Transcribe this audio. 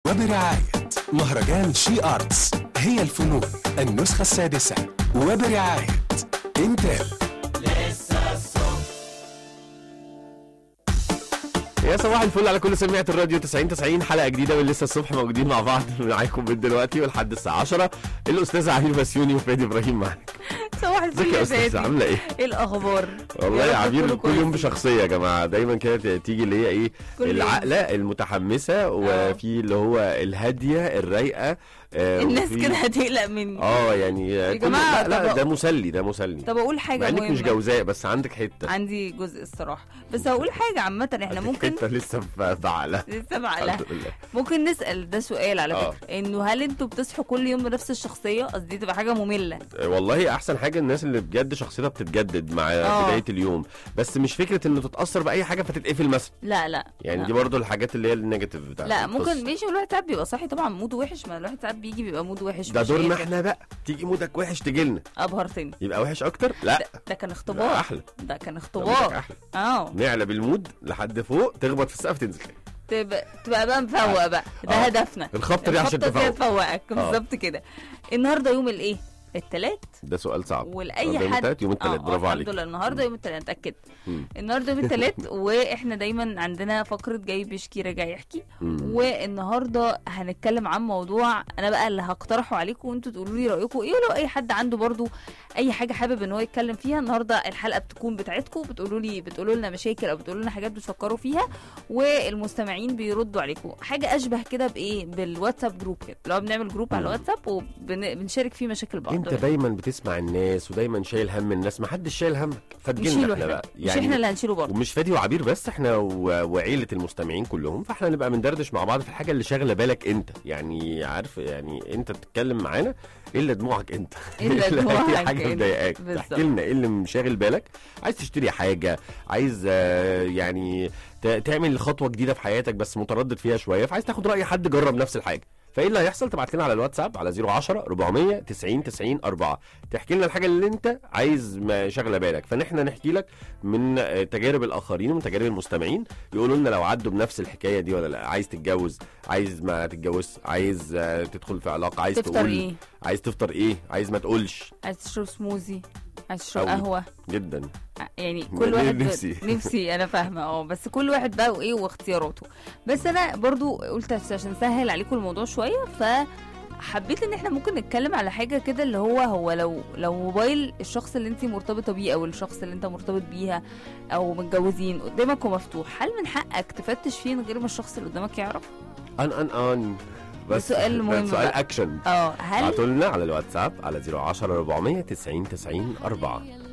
وبرعاية مهرجان شي أرتس هي الفنون النسخة السادسة وبرعاية انتل يا صباح الفل على كل سماعة الراديو 90 90 حلقة جديدة من لسه الصبح موجودين مع بعض معاكم من دلوقتي ولحد الساعة 10 الأستاذ عبير بسيوني وفادي إبراهيم معاك صباح الفل ازيك يا يا أستاذ فادي عاملة إيه؟ ايه الاخبار والله يا رب عبير كله كل يوم كويس. بشخصية يا جماعة دايما كده تيجي اللي هي إيه كل يوم. العاقلة المتحمسة وفي اللي هو الهادية الرايقة آه، الناس وفي- كده هتقلق مني اه يعني يا جماعة، لا, لا طب- ده مسلي ده مسلي طب اقول مع حاجه انك مش مهمه جوزاء بس عندك حته عندي جزء الصراحه بس هقول حاجه عامه احنا عندك ممكن حته لسه في بعقلها لسه بعقلها الحمد لله ممكن نسال ده سؤال على آه. فكره انه هل انتوا بتصحوا كل يوم بنفس الشخصيه قصدي تبقى حاجه ممله والله احسن حاجه الناس اللي بجد شخصيتها بتتجدد مع آه. بدايه اليوم بس مش فكره انه تتاثر باي حاجه فتتقفل مثلا لا لا يعني لا. دي برضو الحاجات اللي هي النيجاتيف بتاعت لا القصة. ممكن ماشي الواحد ساعات بيبقى صاحي طبعا موده وحش ما الواحد ساعات بيجي بيبقى موده وحش ده مش دورنا قادر. احنا بقى تيجي مودك وحش تجي لنا ابهرتني يبقى وحش اكتر لا ده, ده كان لا اختبار احلى ده كان مودك اختبار احلى اه نعلى بالمود لحد فوق تخبط في السقف تنزل تبقى تبقى بقى مفوق بقى ده آه. هدفنا الخبطه دي عشان الخبطة دي تفوق هتفوقك بالظبط كده النهارده يوم الايه التلات ده سؤال صعب ولاي النهاردة يوم حد التلات يوم التلات آه، برافو آه، عليك الحمد لله النهارده يوم التلات اتاكدت مم. النهارده يوم التلات واحنا دايما عندنا فقره جاي بيشكي راجع يحكي مم. والنهارده هنتكلم عن موضوع انا بقى اللي هقترحه عليكم وانتوا تقولوا لي رايكم ايه ولو اي حد عنده برضو اي حاجه حابب ان هو يتكلم فيها النهارده الحلقه بتكون بتاعتكم بتقولوا لي بتقولوا لنا مشاكل او بتقولوا لنا حاجات بتفكروا فيها والمستمعين بيردوا عليكم حاجه اشبه كده بايه بالواتساب جروب كده لو بنعمل جروب على مم. الواتساب وبنشارك فيه مشاكل بعض انت دايما بتسمع الناس ودايما شايل هم الناس ما حدش شايل همك فتجيلنا نشيله احنا احنا بقى مش احنا اللي هنشيله برضه ومش فادي وعبير بس احنا و... وعيله المستمعين كلهم فاحنا نبقى بندردش مع بعض في الحاجه اللي شاغله بالك انت يعني عارف يعني انت بتتكلم معانا الا دموعك انت إلا في دموعك حاجه انت. مضايقاك بالظبط. تحكي لنا ايه اللي مشاغل بالك عايز تشتري حاجه عايز آه، يعني ت... تعمل خطوه جديده في حياتك بس متردد فيها شويه فعايز تاخد راي حد جرب نفس الحاجه فايه اللي هيحصل تبعت لنا على الواتساب على 010 400 90 90 4 تحكي لنا الحاجه اللي انت عايز ما شاغله بالك فنحن نحكي لك من آه، تجارب الاخرين ومن تجارب المستمعين يقولوا لنا لو عدوا بنفس الحكايه دي ولا لا عايز تتجوز عايز ما تتجوزش عايز آه، تدخل في علاقه عايز تفطر تقول ايه عايز تفطر ايه عايز ما تقولش عايز تشرب سموزي عايز تشرب أوي. قهوه جدا يعني م- كل واحد نفسي. نفسي انا فاهمه اه بس كل واحد بقى وايه واختياراته بس انا برضو قلت عشان اسهل عليكم الموضوع شويه ف حبيت ان احنا ممكن نتكلم على حاجه كده اللي هو هو لو لو موبايل الشخص اللي انت مرتبطه بيه او الشخص اللي انت مرتبط بيها او متجوزين قدامك ومفتوح هل من حقك تفتش فيه من غير ما الشخص اللي قدامك يعرف ان ان ان بس سؤال ده مهم سؤال بقى. اكشن اه هل ابعتوا لنا على الواتساب على 010 400 90 90 4